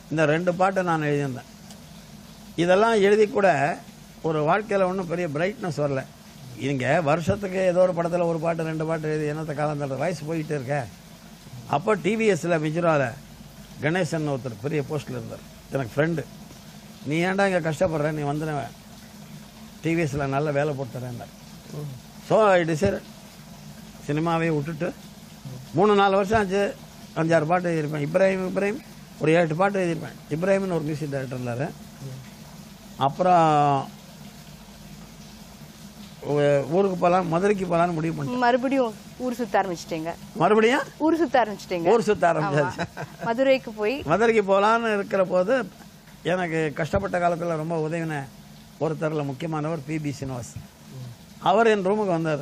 இந்த ரெண்டு பாட்டை நான் எழுதியிருந்தேன் இதெல்லாம் எழுதி கூட ஒரு வாழ்க்கையில் ஒன்றும் பெரிய பிரைட்னஸ் வரல இங்க வருஷத்துக்கு ஏதோ ஒரு படத்தில் ஒரு பாட்டு ரெண்டு பாட்டு எழுதி என்னத்த காலம் தள்ளுற வயசு போயிட்டே இருக்க அப்போ டிவிஎஸ்ல மிஜுராவில் கணேசன் ஒருத்தர் பெரிய போஸ்ட்டில் இருந்தார் எனக்கு ஃப்ரெண்டு நீ ஏன்டா இங்கே கஷ்டப்படுற நீ வந்து டிவிஎஸ்ல நல்ல வேலை போட்டு தரேன்னார் ஸோ ஐ டிசைட் சினிமாவே விட்டுட்டு மூணு நாலு வருஷம் ஆச்சு அஞ்சாறு பாட்டு எழுதியிருப்பேன் இப்ராஹிம் இப்ராஹிம் ஒரு ஏழு பாட்டு எழுதியிருப்பேன் இப்ராஹிம்னு ஒரு மியூசிக் டைரக்டர் இருந்தார் அப்புறம் ஊ- ஊருக்கு போகலாம் மதுரைக்கு போகலான்னு முடிவு பண்ணிட்டேன் மறுபடியும் ஊர் சுத்த ஆரம்பிச்சிட்டீங்க மறுபடியும் ஊர் சுத்த ஆரம்பிச்சிட்டீங்க ஊர் சுத்த ஆரம்பிச்சாச்சு மதுரைக்கு போய் மதுரைக்கு போகலான்னு இருக்கிற போது எனக்கு கஷ்டப்பட்ட காலத்தில் ரொம்ப உதவின ஒருத்தரில் முக்கியமானவர் பிபி சீனிவாஸ் அவர் என் ரூமுக்கு வந்தார்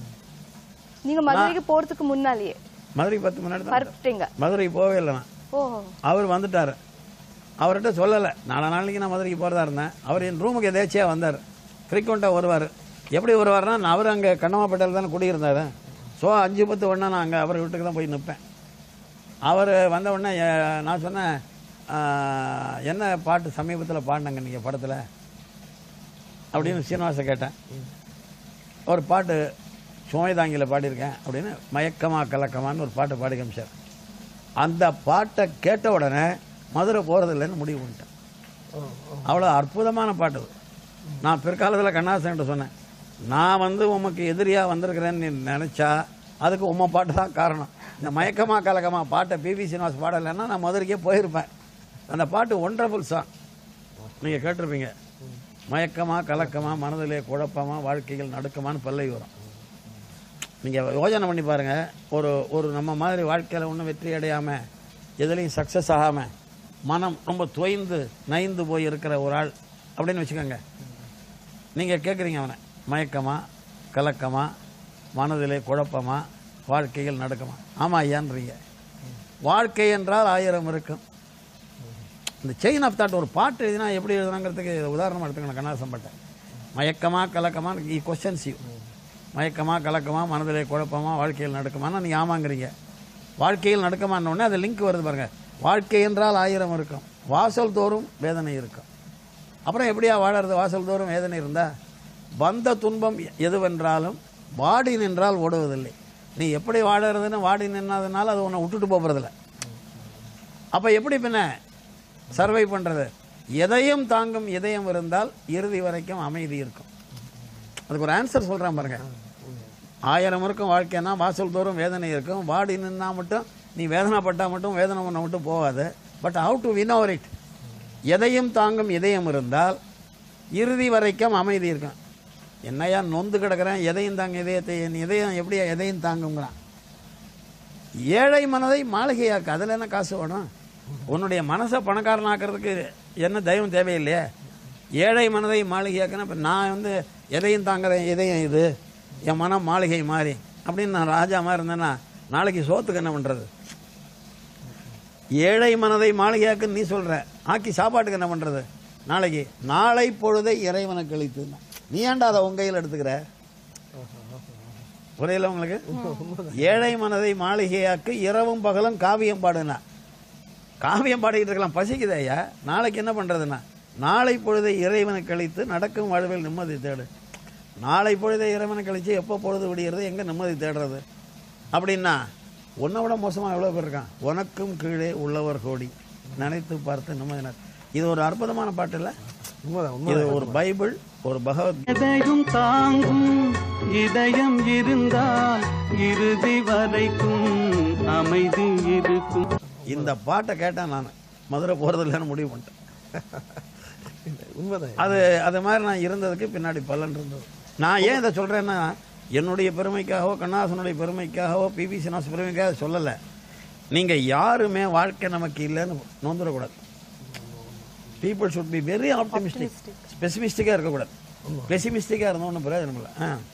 நீங்க மதுரைக்கு போறதுக்கு முன்னாலேயே மதுரைக்கு பத்து முன்னாடி தான் வந்தார். மறுத்துட்டீங்க மதுரைக்கு போகவே இல்லை நான் ஓ அவர் வந்துட்டார் அவர்கிட்ட சொல்லலை நாலு நாளைக்கு நான் மதுரைக்கு போகிறதா இருந்தேன் அவர் என் ரூமுக்கு எதேச்சியாக வந்தார் ஃப்ரீக்வெண்ட்டாக வருவார் எப்படி வருவார்னா நான் அவர் அங்கே கண்ணமாப்பேட்டையில் தானே குடியிருந்தார் ஸோ அஞ்சு பத்து ஒன்றா நான் அங்கே அவர் வீட்டுக்கு தான் போய் நிற்பேன் அவர் வந்த உடனே எ- நான் சொன்னேன் "ஆ, என்ன பாட்டு சமீபத்தில் பாடினாங்க நீங்கள் படத்தில் அப்படின்னு சீனிவாசை கேட்டேன் ஒரு பாட்டு சுமைதாங்கியில் பாடியிருக்கேன் அப்படின்னு மயக்கமா கலக்கமான்னு ஒரு பாட்டு பாடி காமிச்சார் அந்த பாட்டை கேட்ட உடனே மதுரை போகிறதில்லைன்னு முடிவு பண்ணிட்டேன் அவ்வளோ அற்புதமான பாட்டு அது. நான் பிற்காலத்தில் கண்ணாசன்கிட்ட சொன்னேன் நான் வந்து உமக்கு எதிரியாக வந்திருக்கிறேன்னு நீ நினச்சா அதுக்கு உம்ம பாட்டு தான் காரணம் இந்த மயக்கமா கலக்கமா பாட்டை பிவி சீனிவாஸ் பாடலைன்னா நான் மதுரைக்கே போயிருப்பேன் அந்த பாட்டு ஒண்டர்ஃபுல் சாங் நீங்கள் கேட்டிருப்பீங்க மயக்கமா கலக்கமா மனதிலே குழப்பமா வாழ்க்கையில் நடுக்கமான்னு பல்லை வரும் நீங்கள் யோசனை பண்ணி பாருங்க ஒரு ஒரு நம்ம மாதிரி வாழ்க்கையில் ஒன்றும் வெற்றி அடையாமல் எதுலேயும் சக்ஸஸ் ஆகாமல் மனம் ரொம்ப தொய்ந்து நைந்து போய் இருக்கிற ஒரு ஆள் அப்படின்னு வச்சுக்கோங்க நீங்கள் கேட்குறீங்க அவனை மயக்கமா கலக்கமா மனதிலே குழப்பமா வாழ்க்கையில் நடக்குமா ஆமாம் ஐயான்றீங்க வாழ்க்கை என்றால் ஆயிரம் இருக்கும் இந்த செயின் ஆஃப் தாட் ஒரு பாட்டு எழுதினா எப்படி எழுதுனாங்கிறதுக்கு உதாரணமாக எடுத்துக்கணும் கண்ணாசம் பட்டேன் மயக்கமா கலக்கமா ஈ கொஸ்டின்ஸ் யூ மயக்கமா கலக்கமா மனதிலே குழப்பமா வாழ்க்கையில் நடக்குமானா நீங்கள் ஆமாங்கிறீங்க வாழ்க்கையில் நடக்குமான்ன உடனே அது லிங்க் வருது பாருங்க வாழ்க்கை என்றால் ஆயிரம் இருக்கும் வாசல் தோறும் வேதனை இருக்கும் அப்புறம் எப்படியா வாழறது வாசல் தோறும் வேதனை இருந்தா வந்த துன்பம் எதுவென்றாலும் வாடி நின்றால் ஓடுவதில்லை நீ எப்படி வாழறதுன்னு வாடி நின்னதுனால அது உன்னை விட்டுட்டு போகிறதில்ல அப்போ எப்படி பின்ன சர்வை பண்ணுறது எதையும் தாங்கும் இதயம் இருந்தால் இறுதி வரைக்கும் அமைதி இருக்கும் அதுக்கு ஒரு ஆன்சர் சொல்கிறேன் பாருங்க ஆயிரம் இருக்கும் வாழ்க்கைன்னா வாசல் தோறும் வேதனை இருக்கும் வாடி நின்னா மட்டும் நீ வேதனைப்பட்டா மட்டும் வேதனை உன்னை மட்டும் போகாது but how to win over it எதையும் தாங்கும் இதயம் இருந்தால் இறுதி வரைக்கும் அமைதி இருக்கும் என்னையா நொந்து கிடக்கிறேன் எதையும் தாங்க இதயத்தை என் இதயம் எப்படியா எதையும் தாங்குங்கிறான் ஏழை மனதை மாளிகையாக்கு அதில் என்ன காசு வேணும் உன்னுடைய மனசை பணக்காரனாக்கிறதுக்கு என்ன தெய்வம் தேவையில்லையே ஏழை மனதை மாளிகையாக்குன்னா இப்போ நான் வந்து எதையும் தாங்குறேன் இதயம் இது என் மனம் மாளிகை மாறி அப்படின்னு நான் ராஜா மாதிரி இருந்தேன்னா நாளைக்கு சோத்துக்கு என்ன பண்ணுறது ஏழை மனதை மாளிகையாக்குன்னு நீ சொல்ற ஆக்கி சாப்பாட்டுக்கு என்ன பண்ணுறது நாளைக்கு நாளை பொழுதை இறைவனுக்கு அளித்து நீ ஏன்டா அதை உன் கையில் எடுத்துக்கிற புரியல உங்களுக்கு ஏழை மனதை மாளிகையாக்கு இரவும் பகலும் காவியம் பாடுனா காவியம் பாடிக்கிட்டு இருக்கலாம் பசிக்குது ஐயா நாளைக்கு என்ன பண்றதுன்னா நாளை பொழுதை இறைவனுக்கு கழித்து நடக்கும் வாழ்வில் நிம்மதி தேடு நாளை பொழுதை இறைவனுக்கு கழிச்சு எப்போ பொழுது விடியறது எங்க நிம்மதி தேடுறது அப்படின்னா உன்னை விட மோசமா எவ்வளவு பேர் இருக்கான் உனக்கும் கீழே உள்ளவர் கோடி நினைத்து பார்த்து நிம்மதினர் இது ஒரு அற்புதமான பாட்டு இல்ல உண்மைதான் உண்மை இது ஒரு பைபிள் ஒரு பகவத் எதையும் தாங்கும் இதயம் இருந்தால் இறுதி வரைக்கும் அமைதி இருக்கும் இந்த பாட்டை கேட்டேன் நான் மதுரை போறது இல்லைன்னு முடிவு பண்ணிட்டேன் உண்மைதான் அது அது மாதிரி நான் இருந்ததுக்கு பின்னாடி பலன் இருந்தது நான் ஏன் இதை சொல்றேன்னா என்னுடைய பெருமைக்காகவோ கண்ணாசனுடைய பெருமைக்காகவோ பிபி சினாஸ் பெருமைக்காக சொல்லலை நீங்க யாருமே வாழ்க்கை நமக்கு இல்லைன்னு நொந்துடக்கூடாது people should be very optimistic ஸ்பெசிமிஸ்டிக்காக இருக்கக்கூடாது பெசிமிஸ்டிக்காக இருந்தோம் ஒன்றும் பிரயோஜனம் இல்லை ஆ